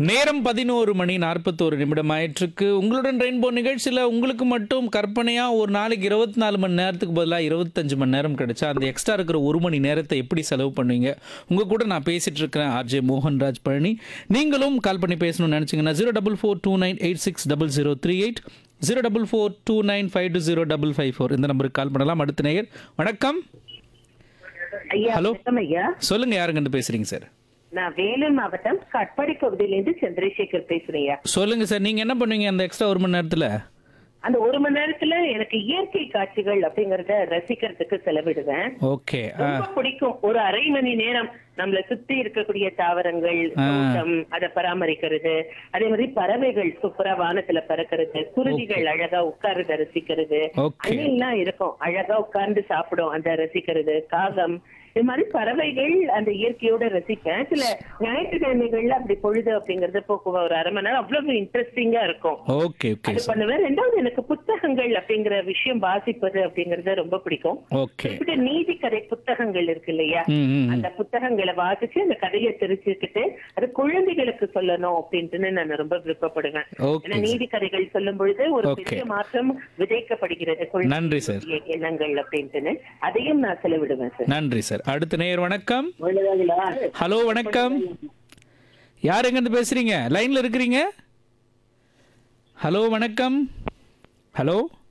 நேரம் பதினோரு மணி நாற்பத்தோரு நிமிடம் ஆயிற்றுக்கு உங்களுடன் ரெயின்போ நிகழ்ச்சியில் உங்களுக்கு மட்டும் கற்பனையாக ஒரு நாளைக்கு இருபத்தி நாலு மணி நேரத்துக்கு பதிலாக இருபத்தஞ்சு மணி நேரம் கிடைச்சா அந்த எக்ஸ்ட்ரா இருக்கிற ஒரு மணி நேரத்தை எப்படி செலவு பண்ணுவீங்க உங்கள் கூட நான் பேசிகிட்டு இருக்கிறேன் ஆர்ஜே மோகன்ராஜ் பழனி நீங்களும் கால் பண்ணி பேசணும்னு நினச்சிங்கன்னா zero double four two nine eight six double zero three eight zero double four two nine five two zero double five four இந்த நம்பருக்கு கால் பண்ணலாம் அடுத்த நேயர் வணக்கம் ஐயா ஹலோ. வணக்கம் ஐயா சொல்லுங்கள் யாருங்கன்னு பேசுகிறீங்க சார் நான் வேலூர் மாவட்டம் கட்பாடி பகுதியிலிருந்து சந்திரசேகர் பேசுறேன் ஐயா சொல்லுங்கள் சார் நீங்கள் என்ன பண்ணுவீங்க அந்த எக்ஸ்ட்ரா ஒரு மணி நேரத்தில் அந்த ஒரு மணி நேரத்துல எனக்கு இயற்கை காட்சிகள் அப்படிங்கறத ரசிக்கிறதுக்கு செலவிடுவேன் ஓகே ஆ ரொம்ப பிடிக்கும் ஒரு அரை மணி நேரம் நம்மள சுத்தி இருக்கக்கூடிய தாவரங்கள் தோட்டம் அதை பராமரிக்கிறது அதே மாதிரி பறவைகள் சூப்பரா வானத்துல பறக்கிறது குருவிகள் அழகா உட்கார்ந்து ரசிக்கிறது ஓகே அணில்லாம் இருக்கும் அழகா உட்கார்ந்து சாப்பிடும் அந்த ரசிக்கிறது காகம் இது மாதிரி பறவைகள் அந்த இயற்கையோட ரசிப்பேன் சில ஞாயிற்றுக்கிழமைகள்ல அப்படி பொழுது அப்படிங்கறது போக்குவ ஒரு அரை மணி நேரம் அவ்வளவு இன்ட்ரெஸ்டிங்கா இருக்கும் ஓகே ஓகே அது பண்ணுவேன் ரெண்டாவது எனக்கு புத்தகங்கள் அப்படிங்கிற விஷயம் வாசிப்பது அப்படிங்கறது ரொம்ப பிடிக்கும் ஓகே குறிப்பிட்ட நீதி கதை புத்தகங்கள் இருக்கு இல்லையா ம் ம், ம். அந்த புத்தகங்களை வாசிச்சு அந்த கதையை தெரிஞ்சுக்கிட்டு அது குழந்தைகளுக்கு சொல்லணும் அப்படின்ட்டு நான் ரொம்ப விருப்பப்படுவேன் ஓகே ஏன்னா நீதி கதைகள் சொல்லும் பொழுது ஒரு Okay. பெரிய மாற்றம் விதைக்கப்படுகிறது நன்றி சார். குழந்தைகளுடைய எண்ணங்கள் அப்படின்ட்டு அதையும் நான் செலவிடுவேன் சார் நன்றி சார் அடுத்த நேயர் வணக்கம் ஹலோ வணக்கம் யார் எங்கேருந்து பேசுறீங்க லைன்ல இருக்கிறீங்க ஹலோ வணக்கம் ஹலோ